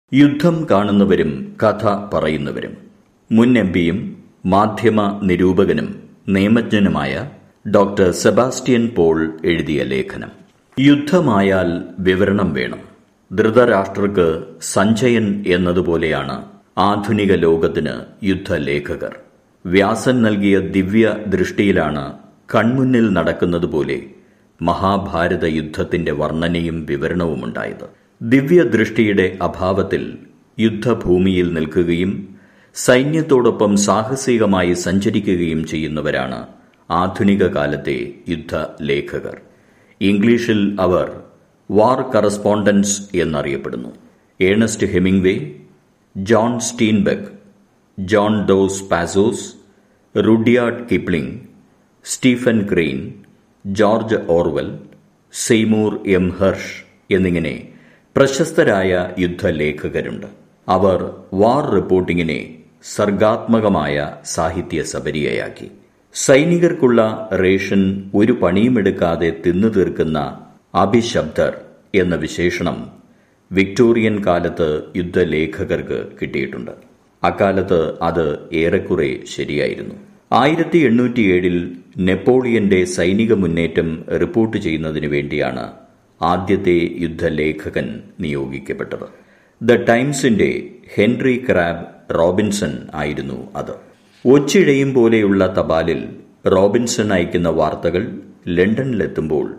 യുദ്ധം കാണുന്നവരും കഥ പറയുന്നവരും മുൻ എംപിയും മാധ്യമ നിരൂപകനും നിയമജ്ഞനുമായ ഡോക്ടർ സെബാസ്റ്റ്യൻ പോൾ എഴുതിയ ലേഖനം യുദ്ധമായാൽ വിവരണം വേണം ധൃതരാഷ്ട്രർക്ക് സഞ്ജയൻ എന്നതുപോലെയാണ് ആധുനിക ലോകത്തിന് യുദ്ധലേഖകർ വ്യാസൻ നൽകിയ ദിവ്യ ദൃഷ്ടിയിലാണ് കൺമുന്നിൽ നടക്കുന്നതുപോലെ മഹാഭാരത യുദ്ധത്തിന്റെ വർണ്ണനയും വിവരണവുമുണ്ടായത് ദിവ്യദൃഷ്ടിയുടെ അഭാവത്തിൽ യുദ്ധഭൂമിയിൽ നിൽക്കുകയും സൈന്യത്തോടൊപ്പം സാഹസികമായി സഞ്ചരിക്കുകയും ചെയ്യുന്നവരാണ് ആധുനിക കാലത്തെ യുദ്ധലേഖകർ ഇംഗ്ലീഷിൽ അവർ വാർ കറസ്പോണ്ടൻസ് എന്നറിയപ്പെടുന്നു Ernest Hemingway John Steinbeck John Dos Passos Rudyard Kipling Stephen Crane George Orwell Seymour M Hersh എന്നിങ്ങനെ പ്രശസ്തരായ യുദ്ധലേഖകരുണ്ട് അവർ വാർ റിപ്പോർട്ടിങ്ങിനെ സർഗാത്മകമായ സാഹിത്യ സബരിയയാക്കി സൈനികർക്കുള്ള റേഷൻ ഒരു പണിയുമെടുക്കാതെ തിന്നു തീർക്കുന്ന അഭിശബ്ദർ എന്ന വിശേഷണം വിക്ടോറിയൻ കാലത്ത് യുദ്ധലേഖകർക്ക് കിട്ടിയിട്ടുണ്ട് അക്കാലത്ത് അത് ഏറെക്കുറെ ശരിയായിരുന്നു ആയിരത്തി എണ്ണൂറ്റിയേഴിൽ നെപ്പോളിയന്റെ സൈനിക മുന്നേറ്റം റിപ്പോർട്ട് ചെയ്യുന്നതിനു വേണ്ടിയാണ് ആദ്യത്തെ യുദ്ധലേഖകൻ നിയോഗിക്കപ്പെട്ടത് ദ ടൈംസിന്റെ ഹെൻറി ക്രാബ് റോബിൻസൺ ആയിരുന്നു അത് ഒച്ചിഴയും പോലെയുള്ള തപാലിൽ റോബിൻസൺ അയക്കുന്ന വാർത്തകൾ ലണ്ടനിലെത്തുമ്പോൾ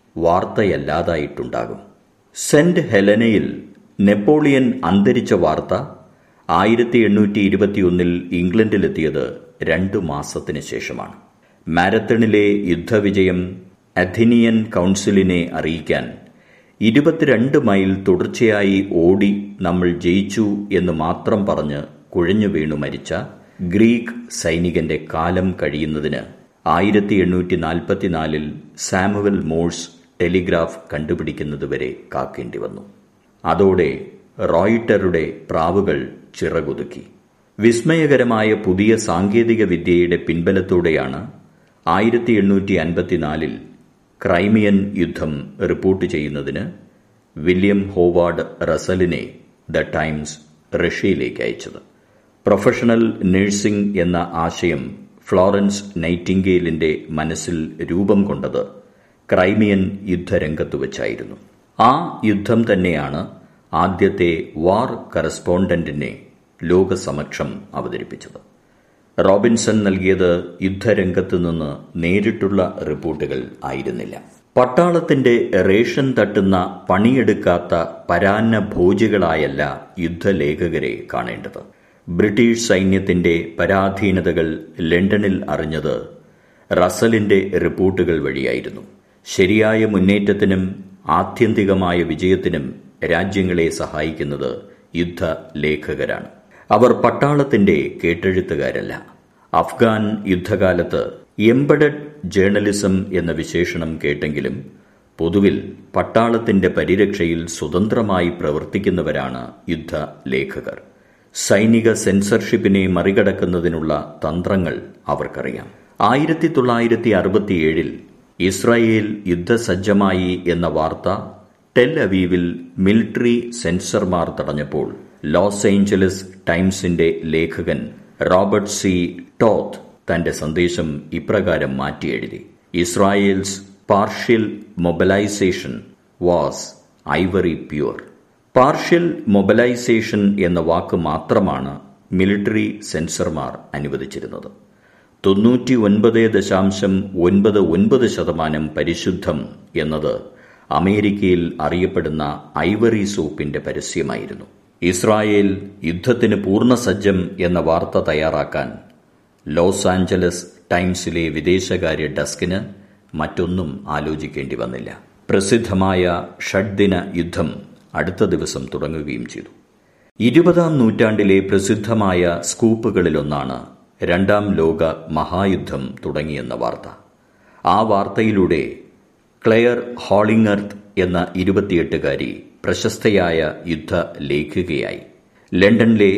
വാർത്തയല്ലാതായിട്ടുണ്ടാകും സെന്റ് ഹെലനയിൽ നെപ്പോളിയൻ അന്തരിച്ച വാർത്ത ആയിരത്തി എണ്ണൂറ്റി ഇരുപത്തിയൊന്നിൽ ഇംഗ്ലണ്ടിലെത്തിയത് രണ്ടു മാസത്തിന് ശേഷമാണ് മാരത്തണിലെ യുദ്ധവിജയം അഥിനിയൻ കൗൺസിലിനെ അറിയിക്കാൻ ഇരുപത്തിരണ്ട് മൈൽ തുടർച്ചയായി ഓടി നമ്മൾ ജയിച്ചു എന്ന് മാത്രം പറഞ്ഞ് കുഴഞ്ഞു വീണു മരിച്ച ഗ്രീക്ക് സൈനികന്റെ കാലം കഴിയുന്നതിന് ആയിരത്തി എണ്ണൂറ്റി നാൽപ്പത്തിനാലിൽ സാമുവൽ മോഴ്സ് ടെലിഗ്രാഫ് കണ്ടുപിടിക്കുന്നതുവരെ കാക്കേണ്ടി വന്നു അതോടെ റോയിട്ടറുടെ പ്രാവുകൾ ചിറകുതുക്കി വിസ്മയകരമായ പുതിയ സാങ്കേതിക വിദ്യയുടെ പിൻബലത്തോടെയാണ് ആയിരത്തി എണ്ണൂറ്റി അൻപത്തിനാലിൽ ക്രൈമിയൻ യുദ്ധം റിപ്പോർട്ട് ചെയ്യുന്നതിന് വില്യം ഹോവാർഡ് റസലിനെ ദ ടൈംസ് റഷ്യയിലേക്ക് അയച്ചത് പ്രൊഫഷണൽ നഴ്സിംഗ് എന്ന ആശയം ഫ്ലോറൻസ് നൈറ്റിംഗേലിന്റെ മനസ്സിൽ രൂപം കൊണ്ടത് ക്രൈമിയൻ യുദ്ധരംഗത്ത് വച്ചായിരുന്നു ആ യുദ്ധം തന്നെയാണ് ആദ്യത്തെ വാർ കറസ്പോണ്ടന്റിനെ ലോകസമക്ഷം അവതരിപ്പിച്ചത് റോബിൻസൺ നൽകിയത് യുദ്ധരംഗത്ത് നിന്ന് നേരിട്ടുള്ള റിപ്പോർട്ടുകൾ ആയിരുന്നില്ല പട്ടാളത്തിന്റെ റേഷൻ തട്ടുന്ന പണിയെടുക്കാത്ത പരാന്ന ഭോജികളായല്ല യുദ്ധലേഖകരെ കാണേണ്ടത് ബ്രിട്ടീഷ് സൈന്യത്തിന്റെ പരാധീനതകൾ ലണ്ടനിൽ അറിഞ്ഞത് റസലിന്റെ റിപ്പോർട്ടുകൾ വഴിയായിരുന്നു ശരിയായ മുന്നേറ്റത്തിനും ആത്യന്തികമായ വിജയത്തിനും രാജ്യങ്ങളെ സഹായിക്കുന്നത് യുദ്ധലേഖകരാണ് അവർ പട്ടാളത്തിന്റെ കേട്ടെഴുത്തുകാരല്ല അഫ്ഗാൻ യുദ്ധകാലത്ത് എംബഡഡ് ജേർണലിസം എന്ന വിശേഷണം കേട്ടെങ്കിലും പൊതുവിൽ പട്ടാളത്തിന്റെ പരിരക്ഷയിൽ സ്വതന്ത്രമായി പ്രവർത്തിക്കുന്നവരാണ് യുദ്ധലേഖകർ സൈനിക സെൻസർഷിപ്പിനെ മറികടക്കുന്നതിനുള്ള തന്ത്രങ്ങൾ അവർക്കറിയാം ആയിരത്തി തൊള്ളായിരത്തി അറുപത്തിയേഴിൽ ഇസ്രായേൽ യുദ്ധസജ്ജമായി എന്ന വാർത്ത ടെൽ അവീവിൽ മിലിറ്ററി സെൻസർമാർ തടഞ്ഞപ്പോൾ ലോസ് ഏഞ്ചലസ് ടൈംസിന്റെ ലേഖകൻ റോബർട്ട് സി ടോത്ത് തന്റെ സന്ദേശം ഇപ്രകാരം മാറ്റിയെഴുതി Israel's partial mobilization was ivory pure partial mobilization എന്ന വാക്ക് മാത്രമാണ് മിലിറ്ററി സെൻസർമാർ അനുവദിച്ചിരുന്നത് തൊണ്ണൂറ്റി ഒൻപത് ദശാംശം ഒൻപത് ഒൻപത് ശതമാനം പരിശുദ്ധം എന്നത് അമേരിക്കയിൽ അറിയപ്പെടുന്ന ഐവറി സോപ്പിന്റെ പരസ്യമായിരുന്നു ഇസ്രായേൽ യുദ്ധത്തിന് പൂർണ്ണസജ്ജം എന്ന വാർത്ത തയ്യാറാക്കാൻ ലോസ് ആഞ്ചലസ് ടൈംസിലെ വിദേശകാര്യ ഡെസ്കിന് മറ്റൊന്നും ആലോചിക്കേണ്ടി വന്നില്ല പ്രസിദ്ധമായ ഷഡ്ദിന യുദ്ധം അടുത്ത ദിവസം തുടങ്ങുകയും ചെയ്തു ഇരുപതാം നൂറ്റാണ്ടിലെ പ്രസിദ്ധമായ സ്കൂപ്പുകളിലൊന്നാണ് രണ്ടാം ലോക മഹായുദ്ധം തുടങ്ങിയെന്ന വാർത്ത ആ വാർത്തയിലൂടെ ക്ലെയർ ഹോളിംഗർത്ത് എന്ന ഇരുപത്തിയെട്ടുകാരി പ്രശസ്തയായ യുദ്ധ ലേഖികയായി ലണ്ടനിലെ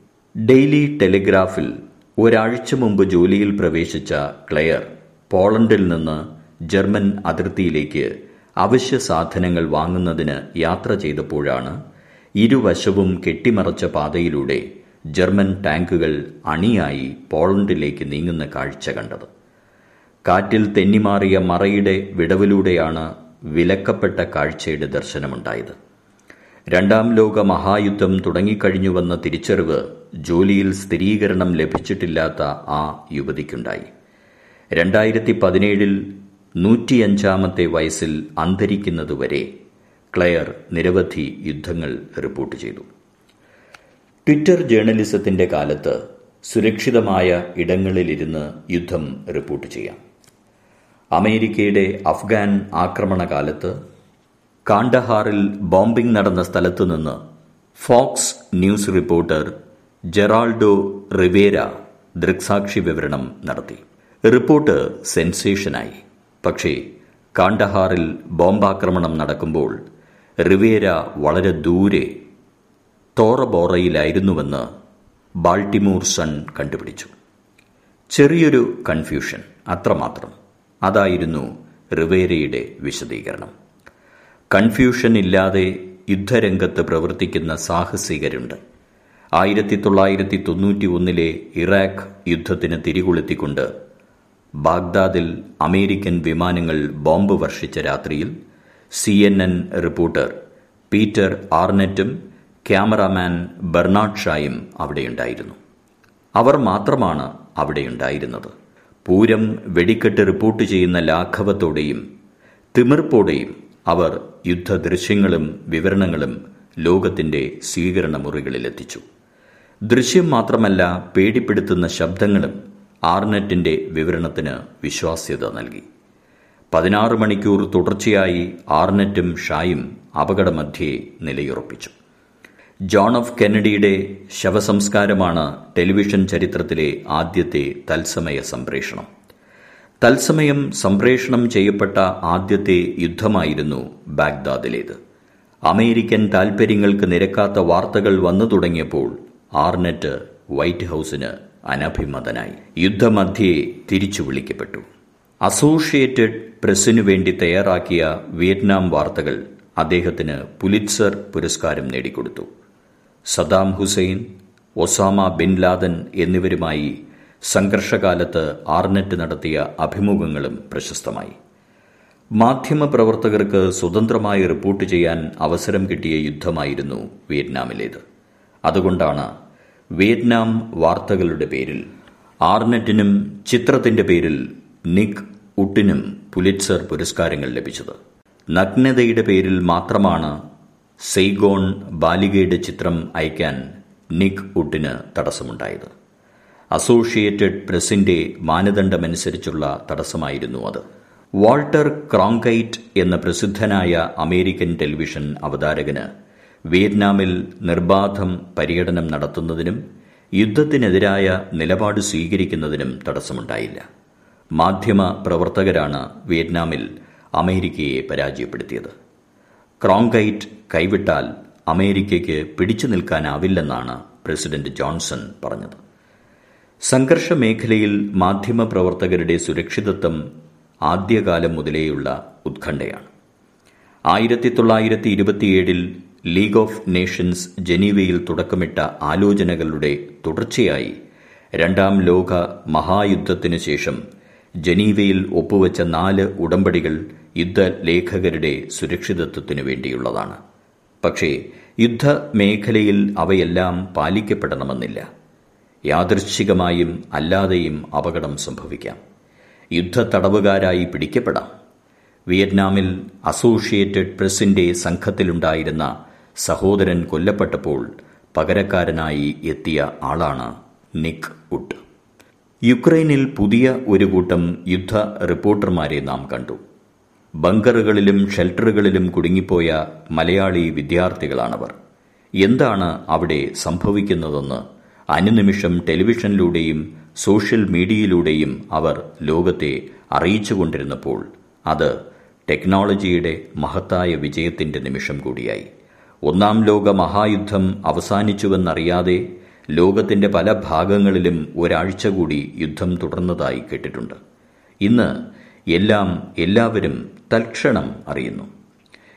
ഡെയിലി ടെലിഗ്രാഫിൽ ഒരാഴ്ച മുമ്പ് ജോലിയിൽ പ്രവേശിച്ച ക്ലെയർ പോളണ്ടിൽ നിന്ന് ജർമ്മൻ അതിർത്തിയിലേക്ക് അവശ്യ സാധനങ്ങൾ വാങ്ങുന്നതിന് യാത്ര ചെയ്തപ്പോഴാണ് ഇരുവശവും കെട്ടിമറച്ച പാതയിലൂടെ ജർമ്മൻ ടാങ്കുകൾ അണിയായി പോളണ്ടിലേക്ക് നീങ്ങുന്ന കാഴ്ച കണ്ടത് കാറ്റിൽ തെന്നിമാറിയ മറയുടെ വിടവിലൂടെയാണ് വിലക്കപ്പെട്ട കാഴ്ചയുടെ ദർശനമുണ്ടായത് രണ്ടാം ലോക മഹായുദ്ധം തുടങ്ങിക്കഴിഞ്ഞുവെന്ന തിരിച്ചറിവ് ജോലിയിൽ സ്ഥിരീകരണം ലഭിച്ചിട്ടില്ലാത്ത ആ യുവതിക്കുണ്ടായി രണ്ടായിരത്തി പതിനേഴിൽ നൂറ്റിയഞ്ചാമത്തെ വയസ്സിൽ അന്തരിക്കുന്നതുവരെ ക്ലെയർ നിരവധി യുദ്ധങ്ങൾ റിപ്പോർട്ട് ചെയ്തു ട്വിറ്റർ ജേർണലിസത്തിന്റെ കാലത്ത് സുരക്ഷിതമായ ഇടങ്ങളിലിരുന്ന് യുദ്ധം റിപ്പോർട്ട് ചെയ്യാം അമേരിക്കയുടെ അഫ്ഗാൻ ആക്രമണകാലത്ത് കാണ്ടഹാറിൽ ബോംബിംഗ് നടന്ന സ്ഥലത്തു നിന്ന് Fox News reporter Geraldo Rivera ദൃക്സാക്ഷി വിവരണം നടത്തി റിപ്പോർട്ട് സെൻസേഷനായി പക്ഷേ കാണ്ടഹാറിൽ ബോംബാക്രമണം നടക്കുമ്പോൾ റിവേര വളരെ ദൂരെ തോറബോറയിലായിരുന്നുവെന്ന് ബാൾട്ടിമൂർ സൺ കണ്ടുപിടിച്ചു ചെറിയൊരു കൺഫ്യൂഷൻ അത്രമാത്രം അതായിരുന്നു റിവേരയുടെ വിശദീകരണം കൺഫ്യൂഷൻ ഇല്ലാതെ യുദ്ധരംഗത്ത് പ്രവർത്തിക്കുന്ന സാഹസികരുണ്ട് ആയിരത്തി തൊള്ളായിരത്തി തൊണ്ണൂറ്റി ഒന്നിലെ ഇറാഖ് യുദ്ധത്തിന് തിരികൊളുത്തിക്കൊണ്ട് ബാഗ്ദാദിൽ അമേരിക്കൻ വിമാനങ്ങൾ ബോംബ് വർഷിച്ച രാത്രിയിൽ C N N reporter Peter ആർനെറ്റും ക്യാമറാമാൻ ബെർണാഡ് ഷായും അവിടെയുണ്ടായിരുന്നു അവർ മാത്രമാണ് അവിടെയുണ്ടായിരുന്നത് പൂരം വെടിക്കെട്ട് റിപ്പോർട്ട് ചെയ്യുന്ന ലാഘവത്തോടെയും തിമിർപ്പോടെയും അവർ യുദ്ധദൃശ്യങ്ങളും വിവരണങ്ങളും ലോകത്തിന്റെ സ്വീകരണ മുറികളിലെത്തിച്ചു ദൃശ്യം മാത്രമല്ല പേടിപ്പെടുത്തുന്ന ശബ്ദങ്ങളും ആർനെറ്റിന്റെ വിവരണത്തിന് വിശ്വാസ്യത നൽകി പതിനാറ് മണിക്കൂർ തുടർച്ചയായി ആർനെറ്റും ഷായും അപകടമധ്യേ നിലയുറപ്പിച്ചു ജോൺ എഫ് കെന്നഡിയുടെ ശവസംസ്കാരമാണ് ടെലിവിഷൻ ചരിത്രത്തിലെ ആദ്യത്തെ തത്സമയ സംപ്രേഷണം തത്സമയം സംപ്രേഷണം ചെയ്യപ്പെട്ട ആദ്യത്തെ യുദ്ധമായിരുന്നു ബാഗ്ദാദിലേത് അമേരിക്കൻ താൽപര്യങ്ങൾക്ക് നിരക്കാത്ത വാർത്തകൾ വന്നു തുടങ്ങിയപ്പോൾ ആർനെറ്റ് വൈറ്റ് ഹൌസിന് അനഭിമതനായി യുദ്ധമധ്യേ തിരിച്ചു വിളിക്കപ്പെട്ടു അസോഷിയേറ്റഡ് പ്രസിനു വേണ്ടി തയ്യാറാക്കിയ വിയറ്റ്നാം വാർത്തകൾ അദ്ദേഹത്തിന് പുലിറ്റ്സർ പുരസ്കാരം നേടിക്കൊടുത്തു Saddam Hussein Osama bin Laden എന്നിവരുമായി സംഘർഷകാലത്ത് ആർനെറ്റ് നടത്തിയ അഭിമുഖങ്ങളും പ്രശസ്തമായി മാധ്യമപ്രവർത്തകർക്ക് സ്വതന്ത്രമായി റിപ്പോർട്ട് ചെയ്യാൻ അവസരം കിട്ടിയ യുദ്ധമായിരുന്നു വിയറ്റ്നാമിലേത് അതുകൊണ്ടാണ് വിയറ്റ്നാം വാർത്തകളുടെ പേരിൽ ആർനെറ്റിനും ചിത്രത്തിന്റെ പേരിൽ നിക് ഉട്ടിനും പുലിറ്റ്സർ പുരസ്കാരങ്ങൾ ലഭിച്ചത് നഗ്നതയുടെ പേരിൽ മാത്രമാണ് സെയ്ഗോൺ ബാലികയുടെ ചിത്രം അയക്കാൻ നിക് ഉട്ടിന് തടസ്സമുണ്ടായത് അസോഷിയേറ്റഡ് പ്രസിന്റെ മാനദണ്ഡമനുസരിച്ചുള്ള തടസ്സമായിരുന്നു അത് വാൾട്ടർ ക്രോങ്കൈറ്റ് എന്ന പ്രസിദ്ധനായ അമേരിക്കൻ ടെലിവിഷൻ അവതാരകന് വിയറ്റ്നാമിൽ നിർബാധം പര്യടനം നടത്തുന്നതിനും യുദ്ധത്തിനെതിരായ നിലപാട് സ്വീകരിക്കുന്നതിനും തടസ്സമുണ്ടായില്ല മാധ്യമ പ്രവർത്തകരാണ് വിയറ്റ്നാമിൽ അമേരിക്കയെ പരാജയപ്പെടുത്തിയത് ക്രോങ്കൈറ്റ് കൈവിട്ടാൽ അമേരിക്കയ്ക്ക് പിടിച്ചു നിൽക്കാനാവില്ലെന്നാണ് പ്രസിഡന്റ് ജോൺസൺ പറഞ്ഞത് സംഘർഷ മേഖലയിൽ മാധ്യമപ്രവർത്തകരുടെ സുരക്ഷിതത്വം ആദ്യകാലം മുതലേയുള്ള ഉത്കണ്ഠയാണ് ആയിരത്തി തൊള്ളായിരത്തി ഇരുപത്തിയേഴിൽ ലീഗ് ഓഫ് നേഷൻസ് ജനീവയിൽ തുടക്കമിട്ട ആലോചനകളുടെ തുടർച്ചയായി രണ്ടാം ലോക മഹായുദ്ധത്തിനു ശേഷം ജനീവയിൽ ഒപ്പുവച്ച നാല് ഉടമ്പടികൾ യുദ്ധലേഖകരുടെ സുരക്ഷിതത്വത്തിനു വേണ്ടിയുള്ളതാണ് പക്ഷേ യുദ്ധമേഖലയിൽ അവയെല്ലാം പാലിക്കപ്പെടണമെന്നില്ല യാദൃശ്ചികമായും അല്ലാതെയും അപകടം സംഭവിക്കാം യുദ്ധ തടവുകാരായി പിടിക്കപ്പെടാം വിയറ്റ്നാമിൽ അസോഷിയേറ്റഡ് പ്രസിന്റെ സംഘത്തിലുണ്ടായിരുന്ന സഹോദരൻ കൊല്ലപ്പെട്ടപ്പോൾ പകരക്കാരനായി എത്തിയ ആളാണ് നിക് ഉഡ് യുക്രൈനിൽ പുതിയ ഒരു കൂട്ടം യുദ്ധ റിപ്പോർട്ടർമാരെ നാം കണ്ടു ബങ്കറുകളിലും ഷെൽട്ടറുകളിലും കുടുങ്ങിപ്പോയ മലയാളി വിദ്യാർത്ഥികളാണവർ എന്താണ് അവിടെ സംഭവിക്കുന്നതെന്ന് അനുനിമിഷം ടെലിവിഷനിലൂടെയും സോഷ്യൽ മീഡിയയിലൂടെയും അവർ ലോകത്തെ അറിയിച്ചുകൊണ്ടിരുന്നപ്പോൾ അത് ടെക്നോളജിയുടെ മഹത്തായ വിജയത്തിന്റെ നിമിഷം കൂടിയായി ഒന്നാം ലോക മഹായുദ്ധം അവസാനിച്ചുവെന്നറിയാതെ ലോകത്തിന്റെ പല ഭാഗങ്ങളിലും ഒരാഴ്ച കൂടി യുദ്ധം തുടർന്നതായി കേട്ടിട്ടുണ്ട് ഇന്ന് എല്ലാം എല്ലാവരും തൽക്ഷണം അറിയുന്നു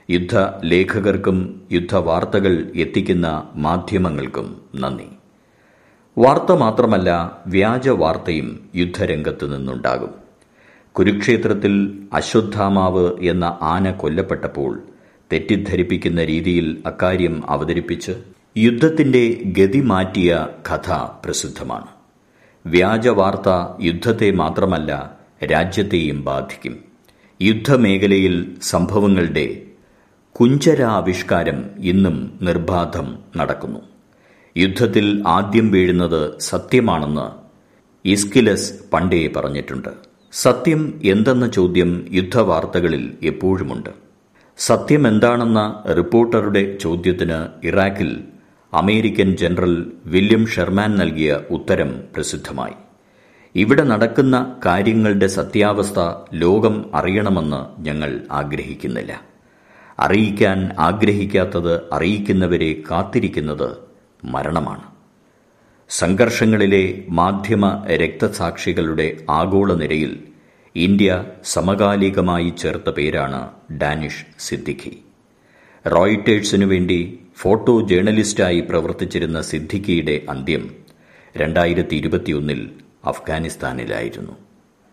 യുദ്ധ ലേഖകർക്കും യുദ്ധവാർത്തകൾ എത്തിക്കുന്ന മാധ്യമങ്ങൾക്കും നന്ദി വാർത്ത മാത്രമല്ല വ്യാജ വാർത്തയും യുദ്ധരംഗത്ത് നിന്നുണ്ടാകും കുരുക്ഷേത്രത്തിൽ അശ്വത്ഥാമാവ് എന്ന ആന കൊല്ലപ്പെട്ടപ്പോൾ തെറ്റിദ്ധരിപ്പിക്കുന്ന രീതിയിൽ അക്കാര്യം അവതരിപ്പിച്ച് യുദ്ധത്തിന്റെ ഗതി മാറ്റിയ കഥ പ്രസിദ്ധമാണ് വ്യാജവാർത്ത യുദ്ധത്തെ മാത്രമല്ല രാജ്യത്തെയും ബാധിക്കും യുദ്ധമേഖലയിൽ സംഭവങ്ങളുടെ കുഞ്ചരാവിഷ്കാരം ഇന്നും നിർബാധം നടക്കുന്നു യുദ്ധത്തിൽ ആദ്യം വീഴുന്നത് സത്യമാണെന്ന് ഇസ്കിലസ് പണ്ടേ പറഞ്ഞിട്ടുണ്ട് സത്യം എന്തെന്ന ചോദ്യം യുദ്ധവാർത്തകളിൽ എപ്പോഴുമുണ്ട് സത്യം എന്താണെന്ന റിപ്പോർട്ടറുടെ ചോദ്യത്തിന് ഇറാഖിൽ അമേരിക്കൻ ജനറൽ വില്യം ഷെർമാൻ നൽകിയ ഉത്തരം പ്രസിദ്ധമായി ഇവിടെ നടക്കുന്ന കാര്യങ്ങളുടെ സത്യാവസ്ഥ ലോകം അറിയണമെന്ന് ഞങ്ങൾ ആഗ്രഹിക്കുന്നില്ല അറിയിക്കാൻ ആഗ്രഹിക്കാത്തത് അറിയിക്കുന്നവരെ കാത്തിരിക്കുന്നത് മരണമാണ് സംഘർഷങ്ങളിലെ മാധ്യമ രക്തസാക്ഷികളുടെ ആഗോള നിരയിൽ ഇന്ത്യ സമകാലികമായി ചേർത്ത പേരാണ് ഡാനിഷ് സിദ്ദിഖി റോയിറ്റേഴ്സിനു വേണ്ടി ഫോട്ടോ ജേർണലിസ്റ്റായി പ്രവർത്തിച്ചിരുന്ന സിദ്ദിഖിയുടെ അന്ത്യം രണ്ടായിരത്തി ഇരുപത്തിയൊന്നിൽ അഫ്ഗാനിസ്ഥാനിലായിരുന്നു